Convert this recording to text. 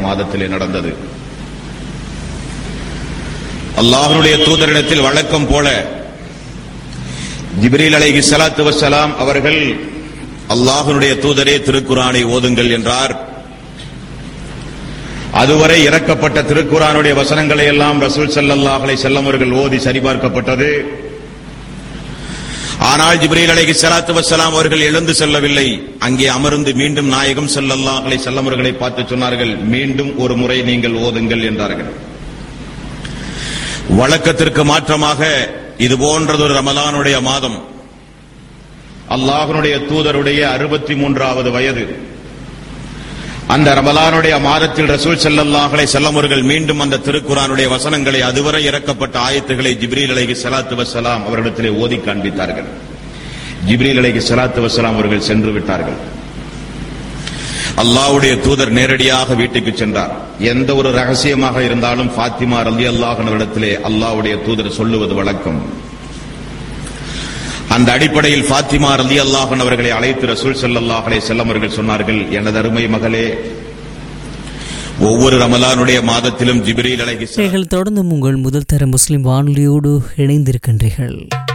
மாதத்திலே நடந்தது அல்லாஹ்வுடைய தூதரிடத்தில் வழக்கம் போல ஜிப்ரீல் அலைஹி ஸலாத்து வஸ்ஸலாம் அவர்கள் அல்லாஹ்வுடைய தூதரே திருக்குரானை ஓதுங்கள் என்றார் அதுவரை இறக்கப்பட்ட திருக்குரானுடைய வசனங்களை எல்லாம் ரசூல் ஸல்லல்லாஹு அலைஹி வஸல்லம் அவர்கள் ஓதி சரிபார்க்கப்பட்டது ஆனால் ஜிப்ரீல் அலைஹி ஸலாத்து வஸ்ஸலாம் அவர்கள் எழுந்து செல்லவில்லை அங்கே அமர்ந்து மீண்டும் நாயகம் ஸல்லல்லாஹு அலைஹி வஸல்லம் அவர்களை பார்த்து சொன்னார்கள் மீண்டும் ஒரு முறை நீங்கள் ஓதுங்கள் என்றார்கள் வழக்கத்திற்கு மாற்றமாக இது போன்றதொரு ரமலானுடைய மாதம் அல்லாஹ்வுடைய தூதருடைய அறுபத்தி மூன்றாவது வயது அந்த ரமலானுடைய மாதத்தில் ரசூல் ஸல்லல்லாஹு அலைஹி வஸல்லம் அவர்கள் மீண்டும் அந்த திருக்குரானுடைய வசனங்களை அதுவரை இறக்கப்பட்ட ஆயத்துகளை ஜிப்ரீல் அலைஹி ஸலாத்து வஸ்ஸலாம் அவரிடத்திலே ஓதி காண்பித்தார்கள் ஜிப்ரீல் அலைஹி ஸலாத்து வஸ்ஸலாம் அவர்கள் சென்று விட்டார்கள் அல்லாஹ்வுடைய தூதர் நேரடியாக வீட்டுக்கு சென்றார் எந்த ஒரு ரகசியமாக இருந்தாலும் ஃபாத்திமா ரலியல்லாஹு அன்ஹாவிடத்திலே அல்லாஹ்வுடைய தூதர் சொல்லுவது வழக்கம் அந்த அடிப்படையில் ஃபாத்திமா ரலியல்லாஹு அன்ஹா அவர்களை அழைத்து ரசூல் ஸல்லல்லாஹு அலைஹி வஸல்லம் அவர்கள் சொன்னார்கள் எனது அருமை மகளே ஒவ்வொரு ரமலானுடைய மாதத்திலும் ஜிப்ரீல் அலைஹி நீங்கள் தொடர்ந்து உங்கள் முதல் தர முஸ்லிம் வானொலியோடு இணைந்திருக்கின்றீர்கள்